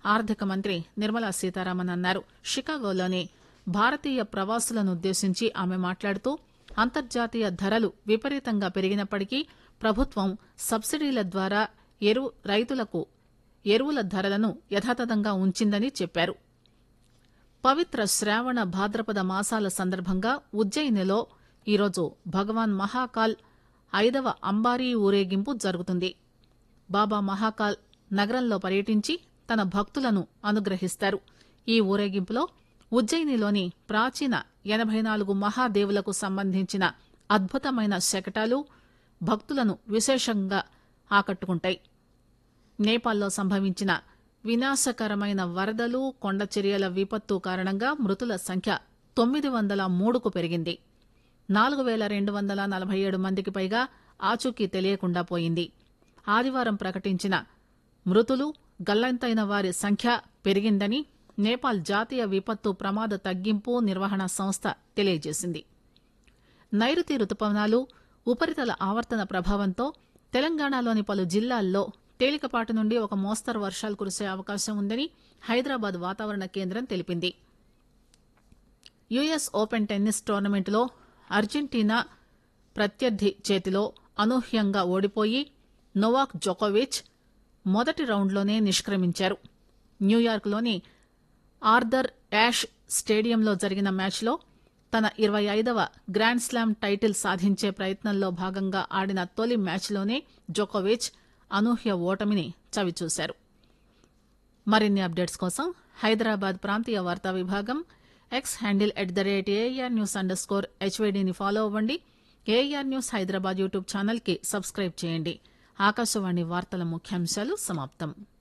ఆర్థిక మంత్రి నిర్మలా సీతారామన్ అన్నారు షికాగోలోని భారతీయ ప్రవాసులను ఉద్దేశించి ఆమె మాట్లాడుతూ అంతర్జాతీయ ధరలు విపరీతంగా పెరిగినప్పటికీ ప్రభుత్వం సబ్సిడీల ద్వారా ఎరువు రైతులకు ఎరువుల ధరలను యథాతథంగా ఉంచిందని చెప్పారు పవిత్ర శ్రావణ భాద్రపద మాసాల సందర్భంగా ఉజ్జయినిలో ఈరోజు భగవాన్ మహాకాల్ ఐదవ అంబారీ ఊరేగింపు జరుగుతుంది బాబా మహాకాల్ నగరంలో పర్యటించి తన భక్తులను అనుగ్రహిస్తారు ఈ ఊరేగింపులో ఉజ్జయినిలోని ప్రాచీన ఎనభై నాలుగు మహాదేవులకు సంబంధించిన అద్భుతమైన శకటాలు భక్తులను విశేషంగా ఆకట్టుకుంటాయి నేపాల్లో సంభవించిన వినాశకరమైన వరదలు కొండచర్యల విపత్తు కారణంగా మృతుల సంఖ్య తొమ్మిది వందల మూడుకు పెరిగింది నాలుగు వేల రెండు వందల నలభై ఏడు మందికి పైగా ఆచూకీ తెలియకుండా పోయింది ఆదివారం ప్రకటించిన మృతులు గల్లంతైన వారి సంఖ్య పెరిగిందని నేపాల్ జాతీయ విపత్తు ప్రమాద తగ్గింపు నిర్వహణ సంస్థ తెలియజేసింది నైరుతి రుతుపవనాలు ఉపరితల ఆవర్తన ప్రభావంతో తెలంగాణలోని పలు జిల్లాల్లో తేలికపాటి నుండి ఒక మోస్తరు వర్షాలు కురిసే అవకాశం ఉందని హైదరాబాద్ వాతావరణ కేంద్రం తెలిపింది యుఎస్ ఓపెన్ టెన్నిస్ టోర్నమెంట్లో అర్జెంటీనా ప్రత్యర్థి చేతిలో అనూహ్యంగా ఓడిపోయి నొవాక్ జోకోవిచ్ మొదటి రౌండ్లోనే నిష్క్రమించారు న్యూయార్క్లోని ఆర్థర్ యాష్ స్టేడియంలో జరిగిన మ్యాచ్లో తన ఇరవై ఐదవ గ్రాండ్ స్లామ్ టైటిల్ సాధించే ప్రయత్నంలో భాగంగా ఆడిన తొలి మ్యాచ్లోనే జోకోవిచ్ అనూహ్య ఓటమిని చవిచూశారు మరిన్ని అప్డేట్స్ కోసం హైదరాబాద్ ప్రాంతీయ వార్తా విభాగం X handle at the rate AR news underscore హెచ్వైడీని ఫాలో అవ్వండి ఏఆర్ న్యూస్ హైదరాబాద్ యూట్యూబ్ ఛానల్కి సబ్స్క్రైబ్ చేయండి ఆకాశవాణి వార్తల ముఖ్యాంశాలు సమాప్తం